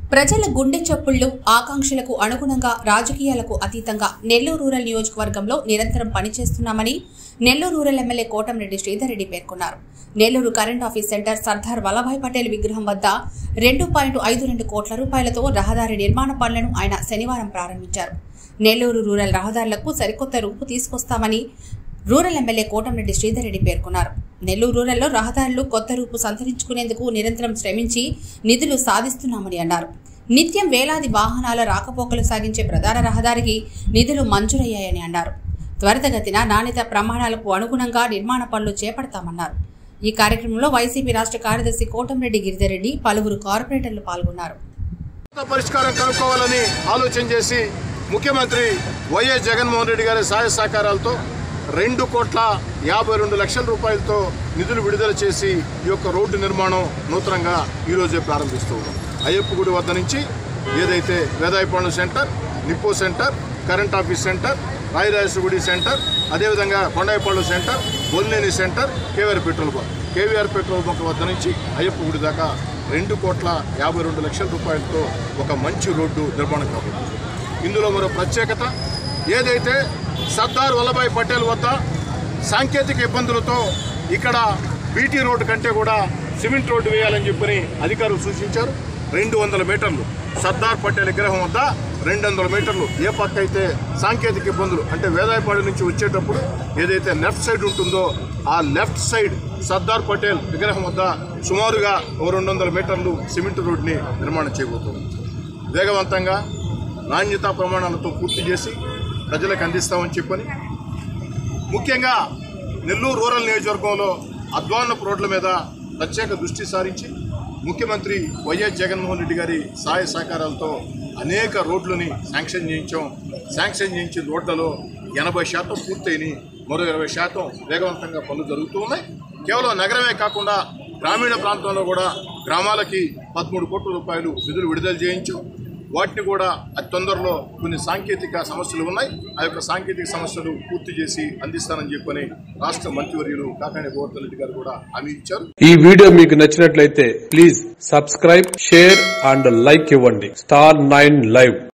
ప్రజల గుండె చప్పుళ్లు ఆకాంక్షలకు అనుగుణంగా రాజకీయాలకు అతీతంగా నెల్లూరు రూరల్ నియోజకవర్గంలో నిరంతరం పనిచేస్తున్నామని నెల్లూరు రూరల్ ఎమ్మెల్యే కోటంరెడ్డి శ్రీధర్ రెడ్డి పేర్కొన్నారు Nellore current office center Sardar Vallabhbhai Patel విగ్రహం వద్ద రెండు పాయింట్ ఐదు రెండు కోట్ల రూపాయలతో రహదారి నిర్మాణ పనులను ఆయన శనివారం ప్రారంభించారు నెల్లూరు రూరల్ రహదారులకు సరికొత్త రూపు తీసుకొస్తామని రూరల్ ఎమ్మెల్యే కోటంరెడ్డి శ్రీధర్ రెడ్డి పేర్కొన్నారు నెల్లూరు రూరల్లో రహదారులు కొత్త రూపు సంతరించుకునేందుకు నిరంతరం శ్రమించి నిధులు సాధిస్తున్నామని అన్నారు నిత్యం వేలాది వాహనాల రాకపోకలు సాగించే ప్రధాన రహదారికి నిధులు మంజూరయ్యాయని అన్నారు త్వరితగతిన నాణ్యత ప్రమాణాలకు అనుగుణంగా నిర్మాణ పనులు చేపడతామన్నారు ఈ కార్యక్రమంలో వైసీపీ రాష్ట్ర కార్యదర్శి కోటంరెడ్డి గిరిధర్ రెడ్డి పలువురు కార్పొరేటర్లు పాల్గొన్నారు కొత్త పరిష్కారం కనుక్కోవాలని ఆలోచన చేసి ముఖ్యమంత్రి వైఎస్ జగన్మోహన్ రెడ్డి గారి సహాయ సహకారాలతో రెండు కోట్ల యాభై రెండు లక్షల రూపాయలతో నిధులు విడుదల చేసి ఈ యొక్క రోడ్డు నిర్మాణం నూతనంగా ఈరోజే ప్రారంభిస్తూ ఉన్నాం అయ్యప్ప గుడి వద్ద నుంచి ఏదైతే Vedayapadu center Nippo center current office center Rayarajagudi center అదేవిధంగా Kondayipadu center Bolleni center KVR petrol bunk KVR petrol bunk వద్ద నుంచి అయ్యప్ప గుడి దాకా రెండు కోట్ల యాభై రెండు లక్షల రూపాయలతో ఒక మంచి రోడ్డు నిర్మాణం కాబోతుంది ఇందులో మరో ప్రత్యేకత ఏదైతే సర్దార్ వల్లభాయ్ పటేల్ వద్ద సాంకేతిక ఇబ్బందులతో ఇక్కడ బీటీ రోడ్డు కంటే కూడా సిమెంట్ రోడ్డు వేయాలని చెప్పని అధికారులు సూచించారు రెండు వందల మీటర్లు సర్దార్ పటేల్ విగ్రహం వద్ద రెండు వందల మీటర్లు ఏ పక్క అయితే సాంకేతిక ఇబ్బందులు అంటే వేదాయపాడు నుంచి వచ్చేటప్పుడు ఏదైతే లెఫ్ట్ సైడ్ ఉంటుందో ఆ లెఫ్ట్ సైడ్ సర్దార్ పటేల్ విగ్రహం వద్ద సుమారుగా ఓ రెండు వందల మీటర్లు సిమెంట్ రోడ్ని నిర్మాణం చేయబోతుంది వేగవంతంగా నాణ్యతా ప్రమాణాలతో పూర్తి చేసి ప్రజలకు అందిస్తామని చెప్పని ముఖ్యంగా నెల్లూరు రూరల్ నియోజకవర్గంలో అధ్వాన్నపు రోడ్ల మీద ప్రత్యేక దృష్టి సారించి ముఖ్యమంత్రి వైఎస్ జగన్మోహన్ రెడ్డి గారి సహాయ సహకారాలతో అనేక రోడ్లని శాంక్షన్ చేయించాం శాంక్షన్ చేయించిన రోడ్లలో ఎనభై శాతం పూర్తయినాయి మరో ఇరవై శాతం వేగవంతంగా పనులు జరుగుతూ ఉన్నాయి కేవలం నగరమే కాకుండా గ్రామీణ ప్రాంతంలో కూడా గ్రామాలకి పదమూడు కోట్ల రూపాయలు నిధులు విడుదల చేయించాం వాటిని కూడా అతి తొందరలో కొన్ని సాంకేతిక సమస్యలు ఉన్నాయి ఆ యొక్క సాంకేతిక సమస్యలు పూర్తి చేసి అందిస్తానని చెప్పని రాష్ట్ర మంత్రివర్యులు కాకాని గోవర్ధన్ రెడ్డి గారు కూడా హామీ ఇచ్చారు ఈ వీడియో మీకు నచ్చినట్లయితే please subscribe share and like ఇవ్వండి స్టార్ నైన్ లైవ్